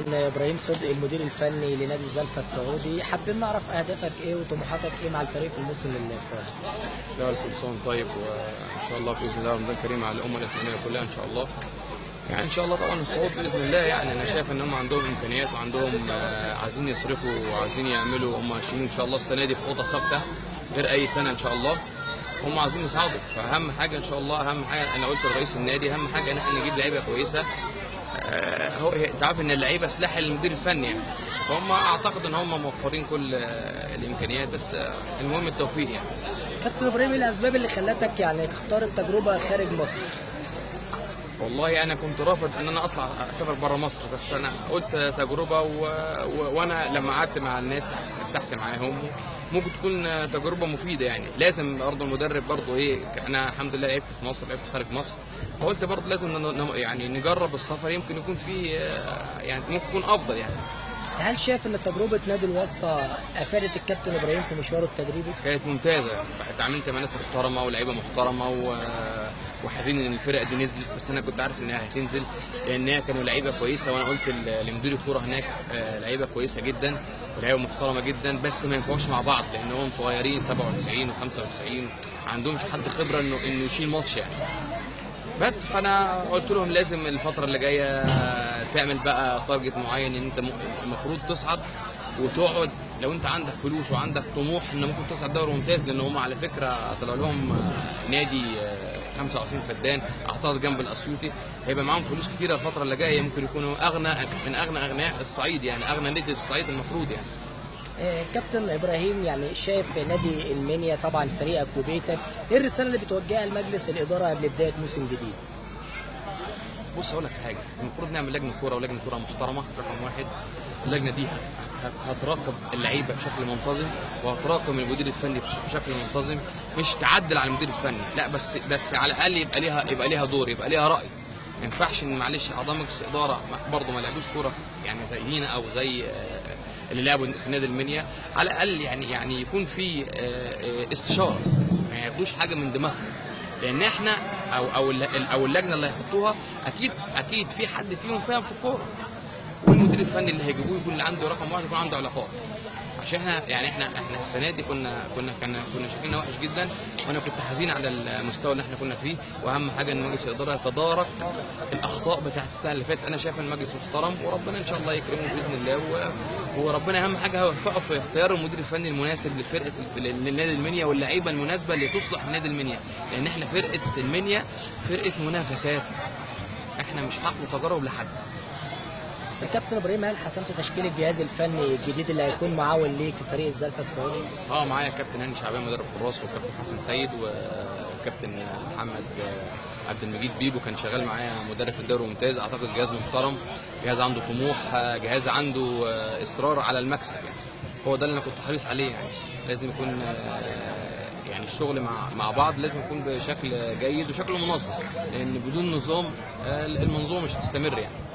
كابتن ابراهيم صدقي المدير الفني لنادي الزلفه السعودي حابين نعرف اهدافك ايه وطموحاتك ايه مع الفريق في الموسم القادم لا كل سنه وأنت طيب وان شاء الله باذن الله رمضان كريم على الامه الاسلاميه كلها ان شاء الله يعني ان شاء الله طبعا الصعود باذن الله يعني انا شايف ان هم عندهم امكانيات وعندهم آه، عايزين يصرفوا وعايزين يعملوا هم ماشيين ان شاء الله السنه دي بخطه ثابته غير اي سنه ان شاء الله هم عايزين يصعدوا فاهم حاجه ان شاء الله اهم حاجه انا قلت لرئيس النادي اهم حاجه ان احنا نجيب لعيبه كويسه آه، هو انت عارف ان اللعيبه سلاح المدير الفني يعني فهم اعتقد ان هم موفرين كل آه، الامكانيات بس آه، المهم التوفيق يعني كابتن ابراهيم ايه الاسباب اللي خلتك يعني تختار التجربه خارج مصر والله انا كنت رافض ان انا اطلع اسافر بره مصر بس انا قلت تجربه و... و... وانا لما قعدت مع الناس ارتحت معاهم ممكن تكون تجربه مفيده يعني لازم برضه المدرب برضه ايه انا الحمد لله لعبت في مصر لعبت خارج مصر فقلت برضه لازم ن... ن- يعني نجرب السفر يمكن يكون فيه آه، يعني ممكن يكون افضل يعني هل شايف ان تجربه نادي الواسطه افادت الكابتن ابراهيم في مشواره التدريبي كانت ممتازه اتعاملت مع ناس محترمه ولاعيبه محترمه و... وحزين ان الفرق دي نزلت بس انا كنت عارف انها هتنزل لان هي كانوا لعيبه كويسه وانا قلت ل- لمدير الكوره هناك آه، لعيبه كويسه جدا ولعيبه محترمه جدا بس ما ينفعوش مع بعض لانهم صغيرين 97 و95 ما عندهمش حد خبره انه انه يشيل ماتش يعني بس فانا قلت لهم لازم الفتره اللي جايه تعمل بقى تارجت معين ان انت ممكن- المفروض تصعد وتقعد لو انت عندك فلوس وعندك طموح ان ممكن تصعد دوري ممتاز لان هم على فكره طلع لهم آه، نادي آه، 25 فدان اعتقد جنب الاسيوطي هيبقى معاهم فلوس كتيره الفتره اللي جايه ممكن يكونوا اغنى من اغنى اغنياء الصعيد يعني اغنى نادي في الصعيد المفروض يعني آه، كابتن ابراهيم يعني شايف نادي المنيا طبعا فريقك وبيتك ايه الرساله اللي بتوجهها لمجلس الاداره قبل بدايه موسم جديد بص اقول لك حاجه المفروض نعمل لجنه كوره ولجنه كوره محترمه رقم واحد اللجنه دي هت- هتراقب اللعيبه بشكل منتظم وهتراقب المدير الفني بش- بشكل منتظم مش تعدل على المدير الفني لا بس بس على الاقل يبقى ليها يبقى ليها دور يبقى ليها راي ما ينفعش ان معلش اعضاء مجلس الاداره برضه ما لعبوش كوره يعني زينا او زي آه، اللي لعبوا في نادي المنيا على الاقل يعني يعني يكون في آه، آه، استشاره ما ياخدوش حاجه من دماغهم لان احنا او او الل- او اللجنه اللي هيحطوها اكيد اكيد في حد فيهم فاهم في الكوره والمدير الفني اللي هيجيبوه يكون اللي عنده رقم واحد يكون عنده علاقات عشان احنا يعني احنا احنا السنه دي كنا كنا كنا كنا شايفينها وحش جدا وانا كنت حزين على المستوى اللي احنا كنا فيه واهم حاجه ان مجلس الاداره يتدارك الاخطاء بتاعت السنه اللي فاتت انا شايف ان المجلس محترم وربنا ان شاء الله يكرمه باذن الله و... وربنا اهم حاجه هيوفقه في اختيار المدير الفني المناسب لفرقه للنادي المنيا واللعيبه المناسبه اللي تصلح نادي المنيا لان احنا فرقه المنيا فرقه منافسات احنا مش هنطلب تجارب لحد الكابتن ابراهيم هل حسمت تشكيل الجهاز الفني الجديد اللي هيكون معاون ليك في فريق الزلفه السعودي اه معايا كابتن هاني شعبان مدرب حراس وكابتن حسن سيد وكابتن محمد عبد المجيد بيبو كان شغال معايا مدرب في الدوري الممتاز اعتقد جهاز محترم جهاز عنده طموح جهاز عنده اصرار على المكسب يعني هو ده اللي انا كنت حريص عليه يعني لازم يكون آه، يعني الشغل مع مع بعض لازم يكون بشكل جيد وشكل منظم لان بدون نظام آه، المنظومه مش هتستمر يعني